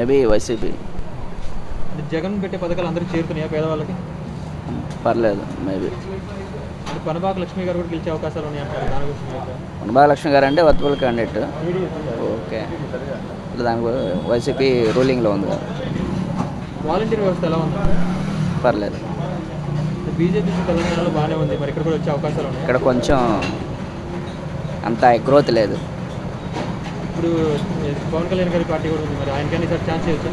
Maybe YCP అంటే జగన్ పెట్టే పథకాలు అందరికీ చేరుతున్నాయా పేదవాళ్ళకి పర్లేదు మేబీ అంటే పనబాక లక్ష్మి గారు కూడా గెలిచే అవకాశాలు ఉన్నాయి అంటారు దాని గురించి మీ అభిప్రాయం? బాలకృష్ణ గారు అంటే వర్తబుల్ క్యాండిడేట్ ఓకే దానికి వైసీపీ రూలింగ్లో ఉంది కదా. వాలంటీర్ వ్యవస్థ ఎలా ఉంది పర్లేదు బీజేపీ తెలంగాణలో బాగానే ఉంది మరి ఇక్కడ కూడా వచ్చే అవకాశాలు ఉన్నాయి ఇక్కడ కొంచెం అంత గ్రోత్ లేదు ఇప్పుడు ఏ, పవన్ కళ్యాణ్ గారి పార్టీ కూడా ఉంది మరి ఆయనకైనా ఈసారి ఛాన్స్ చేయొచ్చు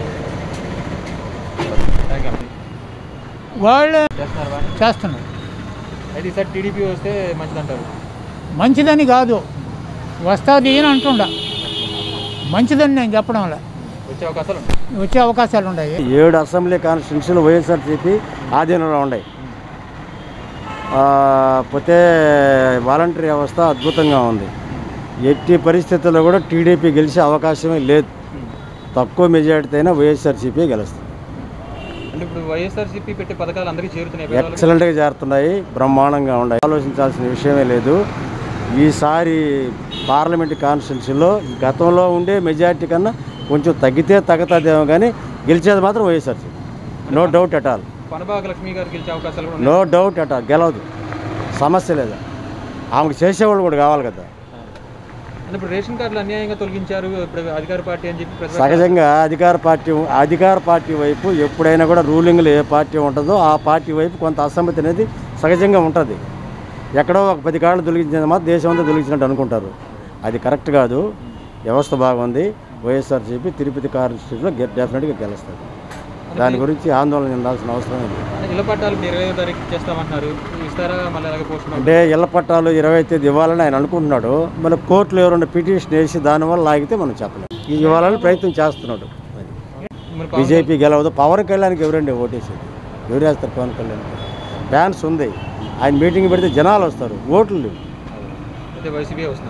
వాళ్ళు చేస్తున్నారు బాగా చేస్తున్నారు అయితే ఈసారి టీడీపీ వస్తే మంచిదంటారు మంచిదని కాదు వస్తుంది అని అంటుండ మంచిదని నేను చెప్పడం వల్ల వచ్చే అవకాశాలు ఉన్నాయి వచ్చే అవకాశాలు ఉన్నాయి ఏడు అసెంబ్లీ కాన్స్టిట్యున్సీలు వైఎస్ఆర్సీపీ ఆధీనంలో ఉన్నాయి ఆ, పోతే వాలంటరీ వ్యవస్థ అద్భుతంగా ఉంది ఎట్టి పరిస్థితుల్లో కూడా టీడీపీ గెలిచే అవకాశమే లేదు తక్కువ మెజార్టీతో అయినా వైఎస్ఆర్సీపీ గెలుస్తుంది అంటే ఇప్పుడు వైఎస్ఆర్సీపీ పెట్టే పథకాలు అందరికీ చేరుతున్నాయి పేదవాళ్ళకి? ఎక్సలెంట్గా చేరుతున్నాయి బ్రహ్మాండంగా ఉన్నాయి ఆలోచించాల్సిన విషయమే లేదు ఈసారి పార్లమెంట్ కాన్స్టిట్యున్సీలో గతంలో ఉండే మెజార్టీ కన్నా కొంచెం తగ్గితే తగ్గుతుందేమో కానీ గెలిచేది మాత్రం YSRCP no doubt at all Panabaka Lakshmi garu గెలిచే అవకాశాలు కూడా నో ఉన్నాయి డౌట్ అట గెలవదు సమస్య లేదా ఆమెకు చేసేవాళ్ళు కూడా కావాలి కదా అంటే ఇప్పుడు రేషన్ కార్డులు అన్యాయంగా తొలగించారు ఇప్పుడు అధికార పార్టీ అని చెప్పి ప్రతిపక్ష- సహజంగా అధికార పార్టీ అధికార పార్టీ వైపు ఎప్పుడైనా కూడా రూలింగ్లో ఏ పార్టీ ఉంటుందో ఆ పార్టీ వైపు కొంత అసమ్మతి అనేది సహజంగా ఉంటుంది ఎక్కడో ఒక పది కాళ్ళు తొలగించింది మాత్రం దేశం అంతా తొలగించినట్టు అనుకుంటారు అది కరెక్ట్ కాదు వ్యవస్థ బాగుంది వైఎస్ఆర్సీపీ తిరుపతి కాన్స్టిట్యూట్లో డెఫినెట్గా గెలుస్తుంది దాని గురించి ఆందోళన చెందాల్సిన అవసరం లేదు అంటే ఇళ్ల పట్టాలు మీరు ఇరవై తారీఖు చేస్తామంటున్నారు ఇస్తారా మళ్ళీ అలాగే పోస్ట్ అంటే ఇళ్ల పట్టాలు ఇరవై తేదీ ఇవ్వాలని ఆయన అనుకుంటున్నాడు మన కోర్టులో ఎవరైనా పిటిషన్ వేసి దానివల్ల లాగితే మనం చెప్పలేం ఇది ఇవ్వాలని ప్రయత్నం చేస్తున్నాడు అది. మరి పవన్ బీజేపీ గెలవదు పవన్ కళ్యాణ్కి ఎవరండి ఓటేసేది ఎవరు వేస్తారు పవన్ కళ్యాణ్ ఫ్యాన్స్ ఉంది ఆయన మీటింగ్ పెడితే జనాలు వస్తారు ఓట్లు లేవు అయితే వైసీపీ వస్తుంది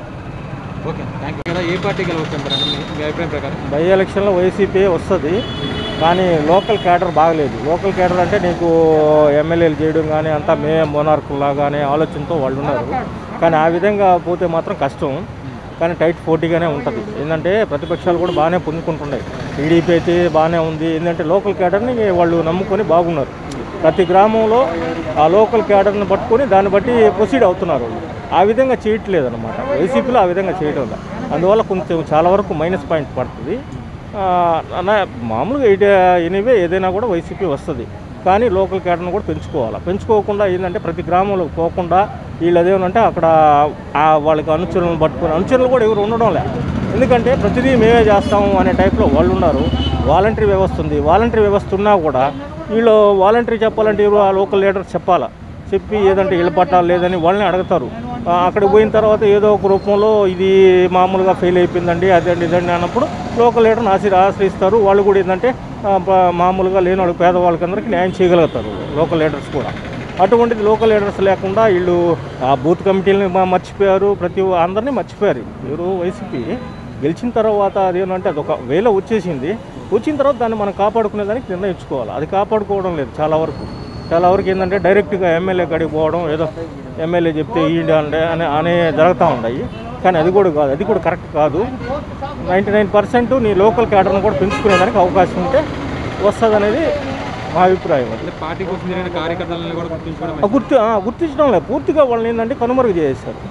ఓకే థ్యాంక్ యూ కదా ఏ పార్టీ గెలవచ్చు అంటారు మీ మీ అభిప్రాయం ప్రకారం బై ఎలక్షన్లో వైసీపీ వస్తుంది కానీ లోకల్ క్యాడర్ బాగలేదు లోకల్ క్యాడర్ అంటే నీకు ఎమ్మెల్యేలు చేయడం కానీ అంతా మే మొనార్కుల్లాగా అనే ఆలోచనతో వాళ్ళు ఉన్నారు కానీ ఆ విధంగా పోతే మాత్రం కష్టం కానీ టైట్ పోటీగానే ఉంటుంది ఏంటంటే ప్రతిపక్షాలు కూడా బాగానే పొందుకుంటున్నాయి టీడీపీ అయితే బాగానే ఉంది ఏంటంటే లోకల్ క్యాడర్ని వాళ్ళు నమ్ముకొని బాగున్నారు ప్రతి గ్రామంలో ఆ లోకల్ క్యాడర్ని పట్టుకొని దాన్ని బట్టి ప్రొసీడ్ అవుతున్నారు వాళ్ళు. ఆ విధంగా చేయట్లేదు అనమాట వైసీపీలో ఆ విధంగా చేయడం లేదు. అందువల్ల కొంచెం చాలా వరకు మైనస్ పాయింట్ పడుతుంది ఆ, అన్న- మామూలుగా ఇటు ఎనీవే ఏదైనా కూడా వైసీపీ వస్తుంది కానీ లోకల్ క్యాడర్ను కూడా పెంచుకోవాలి పెంచుకోకుండా ఏంటంటే ప్రతి గ్రామంలోకి పోకుండా వీళ్ళు అదేమంటే అక్కడ ఆ వాళ్ళకి అనుచరులను పట్టుకొని అనుచరులు కూడా ఎవరు ఉండడం లే ఎందుకంటే ప్రతిదీ మేమే చేస్తాము అనే టైప్లో వాళ్ళు ఉన్నారు వాలంటరీ వ్యవస్థ ఉంది వాలంటరీ వ్యవస్థ ఉన్నా కూడా వీళ్ళు వాలంటరీ చెప్పాలంటే ఎవరు ఆ లోకల్ లీడర్ చెప్పాలా చెప్పి ఏదంటే ఇళ్ళ పట్టాలు లేదని వాళ్ళని అడుగుతారు ఆ, అక్కడికి పోయిన తర్వాత ఏదో ఒక రూపంలో ఇది మామూలుగా ఫెయిల్ అయిపోయిందండి అదండి ఇదండి అన్నప్పుడు లోకల్ లీడర్ని ఆశ్ర ఆశ్రయిస్తారు వాళ్ళు కూడా ఏంటంటే ఆ, ప- మామూలుగా లేని వాళ్ళకి పేదవాళ్ళకి అందరికీ న్యాయం చేయగలుగుతారు లోకల్ లీడర్స్ కూడా అటువంటిది లోకల్ లీడర్స్ లేకుండా వీళ్ళు ఆ బూత్ కమిటీలని మ- మర్చిపోయారు ప్రతి ఒ- అందరినీ మర్చిపోయారు మీరు వైసీపీ గెలిచిన తర్వాత అదేమంటే అది ఒక వేల వచ్చేసింది వచ్చిన తర్వాత దాన్ని మనం కాపాడుకునే దానికి నిర్ణయించుకోవాలి అది కాపాడుకోవడం లేదు చాలా వరకు చాలా వరకు ఏంటంటే డైరెక్ట్గా ఎమ్మెల్యే కాడికి పోవడం ఏదో ఎమ్మెల్యే చెప్తే ఈయండి అంటే అనే అనే జరుగుతూ ఉన్నాయి కానీ అది కూడా కాదు అది కూడా కరెక్ట్ కాదు నైంటీ నైన్ పర్సెంట్ నీ లోకల్ క్యాడర్ను కూడా పెంచుకునేదానికి అవకాశం ఉంటే వస్తుంది అనేది మా అభిప్రాయం అది అంటే పార్టీ కోసం జరిగిన కార్యకర్తలను కూడా గుర్తించుకోవడం ఆ గుర్తు ఆ, గుర్తించడం లేదు పూర్తిగా వాళ్ళని ఏంటంటే కనుమరుగు చేసేస్తారు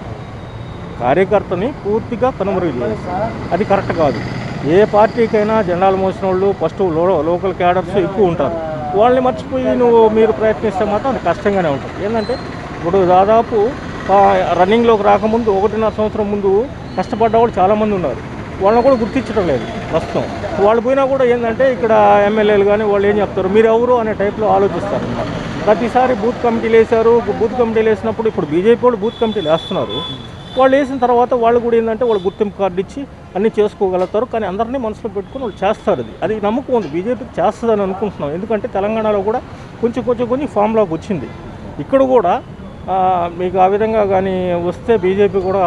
కార్యకర్తని పూర్తిగా కనుమరుగు చేసేస్తారు అది కరెక్ట్ కాదు ఏ పార్టీకైనా జెండాలు మోసిన వాళ్ళు ఫస్ట్ లో లోకల్ క్యాడర్స్ ఎక్కువ ఉంటారు వాళ్ళని మర్చిపోయి నువ్వు మీరు ప్రయత్నిస్తే మాత్రం అది కష్టంగానే ఉంటుంది ఏంటంటే ఇప్పుడు దాదాపు ఆ, రన్నింగ్లోకి రాకముందు ఒకటిన్నర సంవత్సరం ముందు కష్టపడ్డ వాళ్ళు చాలామంది ఉన్నారు వాళ్ళని కూడా గుర్తించడం లేదు ప్రస్తుతం వాళ్ళు పోయినా కూడా ఏంటంటే ఇక్కడ ఎమ్మెల్యేలు కానీ వాళ్ళు ఏం చెప్తారు మీరు ఎవరు అనే టైప్లో ఆలోచిస్తారు అన్నమాట ప్రతిసారి బూత్ కమిటీలు వేశారు బూత్ కమిటీలు వేసినప్పుడు ఇప్పుడు బీజేపీ వాళ్ళు బూత్ కమిటీలు వేస్తున్నారు వాళ్ళు వేసిన తర్వాత వాళ్ళు కూడా ఏంటంటే వాళ్ళు గుర్తింపు కార్డు ఇచ్చి అన్నీ చేసుకోగలుగుతారు కానీ అందరినీ మనసులో పెట్టుకుని వాళ్ళు చేస్తారు అది అది నమ్మకం ఉంది బీజేపీకి చేస్తుందని అనుకుంటున్నాం ఎందుకంటే తెలంగాణలో కూడా కొంచెం కొంచెం కొంచెం ఫామ్లోకి వచ్చింది ఇక్కడ కూడా ఆ, మీకు ఆ విధంగా కానీ వస్తే బీజేపీ కూడా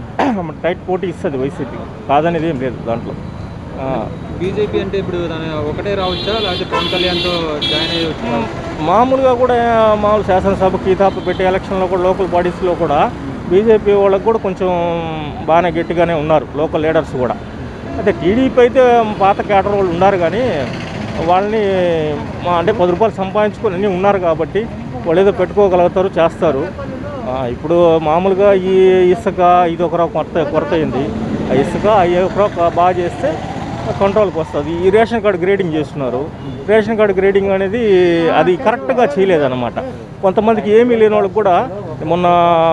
టైట్ పోటీ ఇస్తుంది వైసీపీ కాదనేది ఏం లేదు దాంట్లో ఆ, బీజేపీ అంటే ఇప్పుడు దాని ఒకటే రావచ్చా లేకపోతే పవన్ కళ్యాణ్తో జాయిన్ అయ్యి వచ్చా మామూలుగా కూడా మామూలు శాసనసభ కీతాపు పెట్టే ఎలక్షన్లో కూడా లోకల్ బాడీస్లో కూడా బీజేపీ వాళ్ళకి కూడా కొంచెం బాగానే గట్టిగానే ఉన్నారు లోకల్ లీడర్స్ కూడా అయితే టీడీపీ అయితే పాత కేటర్ వాళ్ళు ఉన్నారు కానీ వాళ్ళని మా అంటే పది రూపాయలు సంపాదించుకొని అన్నీ ఉన్నారు కాబట్టి వాళ్ళు ఏదో పెట్టుకోగలుగుతారు చేస్తారు ఆ, ఇప్పుడు మామూలుగా ఈ ఇసుక ఇది ఒక కొరత కొరత అయింది ఆ ఇసుక అవి ఒక బాగా చేస్తే కంట్రోల్కి వస్తుంది ఈ రేషన్ కార్డు గ్రేడింగ్ చేస్తున్నారు రేషన్ కార్డు గ్రేడింగ్ అనేది అది కరెక్ట్గా చేయలేదన్నమాట కొంతమందికి ఏమీ లేని వాళ్ళకి కూడా మొన్న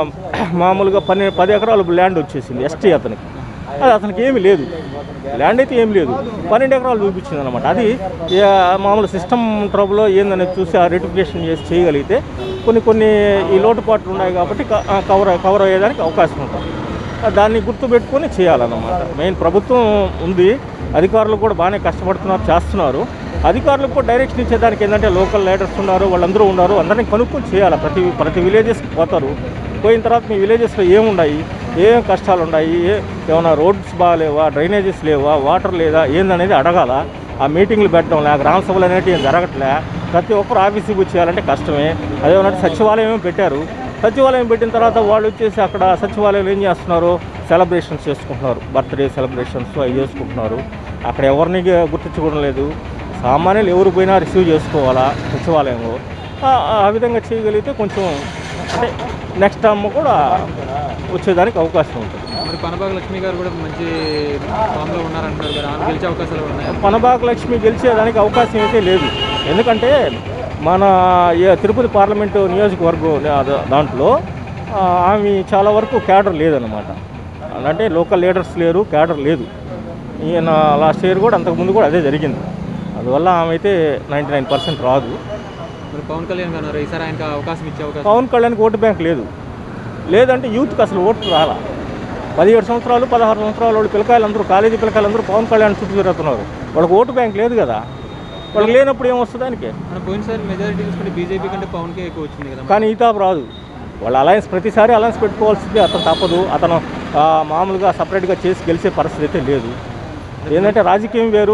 మామూలుగా పన్నెండు పది ఎకరాలు ల్యాండ్ వచ్చేసింది ఎస్టీ అతనికి అది అతనికి ఏమీ లేదు ల్యాండ్ అయితే ఏం లేదు పన్నెండు ఎకరాలు చూపించింది అనమాట అది ఏ, మామూలు సిస్టమ్ ట్రబుల్ ఏందనేది చూసి ఆ రెటిఫికేషన్ చేసి చేయగలిగితే కొన్ని కొన్ని ఈ లోటుపాట్లు ఉన్నాయి కాబట్టి క- ఆ, కవర్ కవర్ అయ్యేదానికి అవకాశం ఉంటుంది దాన్ని గుర్తుపెట్టుకొని చేయాలన్నమాట మెయిన్ ప్రభుత్వం ఉంది అధికారులు కూడా బాగానే కష్టపడుతున్నారు చేస్తున్నారు అధికారులకు కూడా డైరెక్షన్ ఇచ్చేదానికి ఏంటంటే లోకల్ లీడర్స్ ఉన్నారు వాళ్ళందరూ ఉన్నారు అందరినీ కనుక్కొని చేయాలి ప్రతి ప్రతి విలేజెస్కి పోతారు పోయిన తర్వాత మీ విలేజెస్లో ఏమున్నాయి ఏం కష్టాలు ఉన్నాయి ఏ- ఏమైనా రోడ్స్ బాగాలేవా డ్రైనేజెస్ లేవా వాటర్ లేదా ఏందనేది అడగాల ఆ మీటింగ్లు పెట్టడం లే గ్రామ సభలు అనేవి ఏం జరగట్లే ప్రతి ఒక్కరు ఆఫీస్కి వచ్చి చేయాలంటే కష్టమే అదేమన్నా సచివాలయం పెట్టారు సచివాలయం పెట్టిన తర్వాత వాళ్ళు వచ్చేసి అక్కడ సచివాలయంలో ఏం చేస్తున్నారు సెలబ్రేషన్స్ చేసుకుంటున్నారు బర్త్డే సెలబ్రేషన్స్ అవి చేసుకుంటున్నారు అక్కడ ఎవరిని గుర్తించుకోవడం లేదు సామాన్యులు ఎవరు పోయినా రిసీవ్ చేసుకోవాలా సచివాలయంలో ఆ- ఆ విధంగా చేయగలిగితే కొంచెం అంటే నెక్స్ట్ టర్మ్ కూడా వచ్చేదానికి అవకాశం ఉంటుంది మరి పనబాగ లక్ష్మి గారు కూడా మంచి ఫామ్లో ఉన్నారంటున్నారు కదా ఆమె గెలిచే అవకాశాలు ఉన్నాయి పనబాక లక్ష్మి గెలిచేదానికి అవకాశం అయితే లేదు ఎందుకంటే మన ఈ తిరుపతి పార్లమెంటు నియోజకవర్గం దా- దాంట్లో ఆ, ఆమె చాలా వరకు క్యాడర్ లేదనమాట అంటే లోకల్ లీడర్స్ లేరు క్యాడర్ లేదు ఈయన లాస్ట్ ఇయర్ కూడా అంతకుముందు కూడా అదే జరిగింది అందువల్ల ఆమె అయితే నైంటీ నైన్ పర్సెంట్ రాదు మరి పవన్ కళ్యాణ్ గారు ఈసారి ఆయనకు అవకాశం ఇచ్చే అవకాశం పవన్ కళ్యాణ్కి ఓటు బ్యాంక్ లేదు లేదంటే యూత్కి అసలు ఓటు రాలా పదిహేడు సంవత్సరాలు పదహారు సంవత్సరాలు వాళ్ళు పిల్లకాయలు అందరూ కాలేజీ పిల్లకాయలు అందరూ పవన్ కళ్యాణ్ చుట్టూ తిరుగుతున్నారు వాళ్ళకి ఓటు బ్యాంక్ లేదు కదా వాళ్ళకి లేనప్పుడు ఏమొస్తుంది దానికి మన పోయినసారి మెజారిటీ చూసుకుంటే బీజేపీ కంటే పవన్కే ఎక్కువ వచ్చింది కదా కానీ ఈతాపు రాదు వాళ్ళ అలయన్స్ ప్రతిసారి అలయన్స్ పెట్టుకోవాల్సింది అతను తప్పదు అతను ఆ, మామూలుగా సపరేట్గా చేసి గెలిచే పరిస్థితి అయితే లేదు ఏంటంటే రాజకీయం వేరు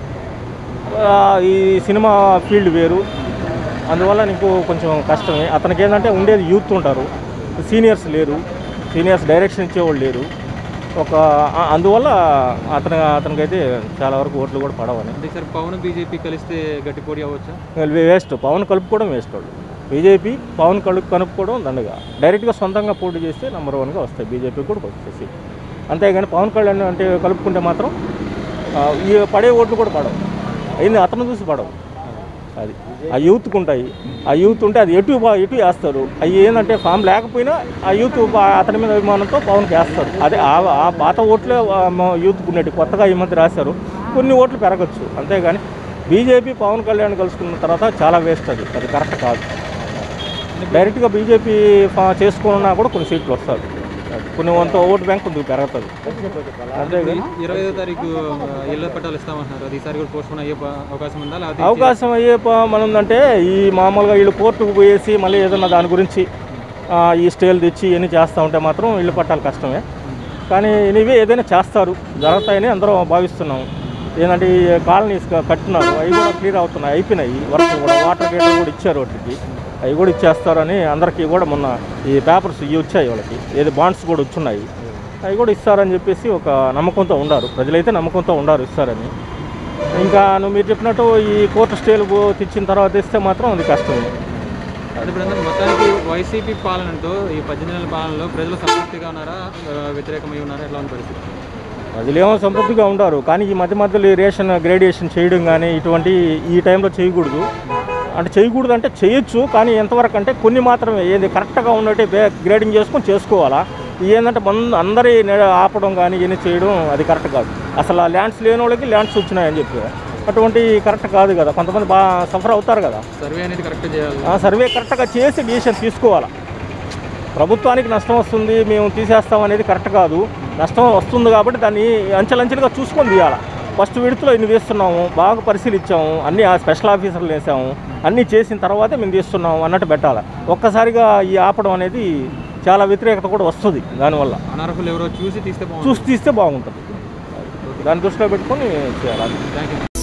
ఆ, ఈ సినిమా ఫీల్డ్ వేరు అందువల్ల నీకు కొంచెం కష్టమే అతనికి ఏంటంటే ఉండేది యూత్ ఉంటారు సీనియర్స్ లేరు సీనియర్స్ డైరెక్షన్ ఇచ్చేవాళ్ళు లేరు ఒక ఆ- అందువల్ల అతను అతనికైతే చాలా వరకు ఓట్లు కూడా పడవని అంటే ఈసారి పవన్ బీజేపీ కలిస్తే గట్టి పోటీ అవ్వచ్చా వేస్ట్ పవన్ కలుపుకోవడం వేస్ట్ వాళ్ళు బీజేపీ పవన్ కలుపు కలుపుకోవడం దండగా డైరెక్ట్గా సొంతంగా పోటీ చేస్తే నెంబర్ వన్గా వస్తాయి బీజేపీ కూడా వచ్చేసి అంతేగాని పవన్ కళ్యాణ్ అంటే కలుపుకుంటే మాత్రం ఆ, ఈ పడే ఓట్లు కూడా పడవు అయింది అతను చూసి పడవు అది ఆ యూత్కి ఉంటాయి ఆ యూత్ ఉంటే అది ఎటు బా- ఎటు వేస్తారు అవి ఏంటంటే ఫామ్ లేకపోయినా ఆ యూత్ బా- అతని మీద అభిమానంతో పవన్కి వేస్తారు అదే ఆ ఆ పాత ఓట్లే ఆ, మా యూత్కి ఉన్నట్టు కొత్తగా ఈ మధ్య రాశారు కొన్ని ఓట్లు పెరగచ్చు అంతేగాని బీజేపీ పవన్ కళ్యాణ్ కలుసుకున్న తర్వాత చాలా వేస్ట్ అది అది కరెక్ట్ కాదు డైరెక్ట్గా బీజేపీ చేసుకున్నా కూడా కొన్ని సీట్లు వస్తారు కొన్ని వంత ఓటు బ్యాంక్ కొద్దిగా పెరుగుతుంది అంతేగాని ఇరవై ఐదో తారీఖు ఆ, ఇళ్ల పట్టాలు ఇస్తామంటున్నారు అది ఈసారి కూడా పోస్ట్ అయ్యే ప- అవకాశం ఉందా లేకపోతే అవకాశం అయ్యే ప- మనం ఉందంటే ఈ మామూలుగా వీళ్ళు కోర్టుకు పోయేసి మళ్ళీ ఏదన్నా దాని గురించి ఆ, ఈ స్టేలు తెచ్చి ఇవన్నీ చేస్తూ ఉంటే మాత్రం ఇల్లు పట్టాలి కష్టమే కానీ ఇవి ఏదైనా చేస్తారు జరుగుతాయని అందరం భావిస్తున్నాం ఏంటంటే ఈ కాలనీస్ క- కట్టున్నారు అవి కూడా క్లియర్ అవుతున్నాయి అయిపోయినాయి వర్క్ కూడా వాటర్ గేట్లు కూడా ఇచ్చారు వాటికి అవి కూడా ఇచ్చేస్తారని అందరికీ కూడా మొన్న ఈ పేపర్స్ ఇవి వచ్చాయి వాళ్ళకి ఏది బాండ్స్ కూడా వచ్చున్నాయి అవి కూడా ఇస్తారని చెప్పేసి ఒక నమ్మకంతో ఉండారు ప్రజలైతే నమ్మకంతో ఉండారు ఇస్తారని ఇంకా నువ్వు మీరు చెప్పినట్టు ఈ కోర్టు స్టేలు పో- తెచ్చిన తర్వాత ఇస్తే మాత్రం అది కష్టమే అంటే ఇప్పుడు అందరూ మొత్తానికి వైసీపీ పాలనతో ఈ పద్దెనిమిది నెలల పాలనలో ప్రజలు సంతృప్తిగా ఉన్నారా ఆ, వ్యతిరేకమై ఉన్నారా ఎట్లా ఉంది పరిస్థితి ప్రజలేమో సంతృప్తిగా ఉంటారు కానీ ఈ మధ్య మధ్యలో ఈ రేషన్ గ్రేడియేషన్ చేయడం కానీ ఇటువంటి ఈ టైంలో చేయకూడదు అంటే చేయకూడదు అంటే చేయొచ్చు కానీ ఎంతవరకు అంటే కొన్ని మాత్రమే ఏది కరెక్ట్గా ఉన్నట్టే బే- గ్రేడింగ్ చేసుకొని చేసుకోవాలా ఇది ఏంటంటే మన అందరి నె- ఆపడం కానీ ఇవన్నీ చేయడం అది కరెక్ట్ కాదు అసలు ఆ ల్యాండ్స్ లేని వాళ్ళకి ల్యాండ్స్ వచ్చినాయని చెప్పి అటువంటి కరెక్ట్ కాదు కదా కొంతమంది బాగా సఫర్ అవుతారు కదా సర్వే అనేది కరెక్ట్ చేయాలి ఆ సర్వే కరెక్ట్గా చేసి డిసిషన్ తీసుకోవాలా ప్రభుత్వానికి నష్టం వస్తుంది మేము తీసేస్తాం అనేది కరెక్ట్ కాదు నష్టం వస్తుంది కాబట్టి దాన్ని అంచెలంచెలుగా చూసుకొని తీయాలి ఫస్ట్ విడతలో ఇన్ని వేస్తున్నాము బాగా పరిశీలించాము అన్ని ఆ స్పెషల్ ఆఫీసర్లు వేసాము అన్నీ చేసిన తర్వాతే మేము తీస్తున్నాము అన్నట్టు పెట్టాలి ఒక్కసారిగా ఈ ఆపడం అనేది చాలా వ్యతిరేకత కూడా వస్తుంది దానివల్ల అనర్హులు ఎవరో చూసి తీస్తే బాగుంటుంది చూసి తీస్తే బాగుంటుంది దాన్ని దృష్టిలో పెట్టుకొని చేయాలి థ్యాంక్ యూ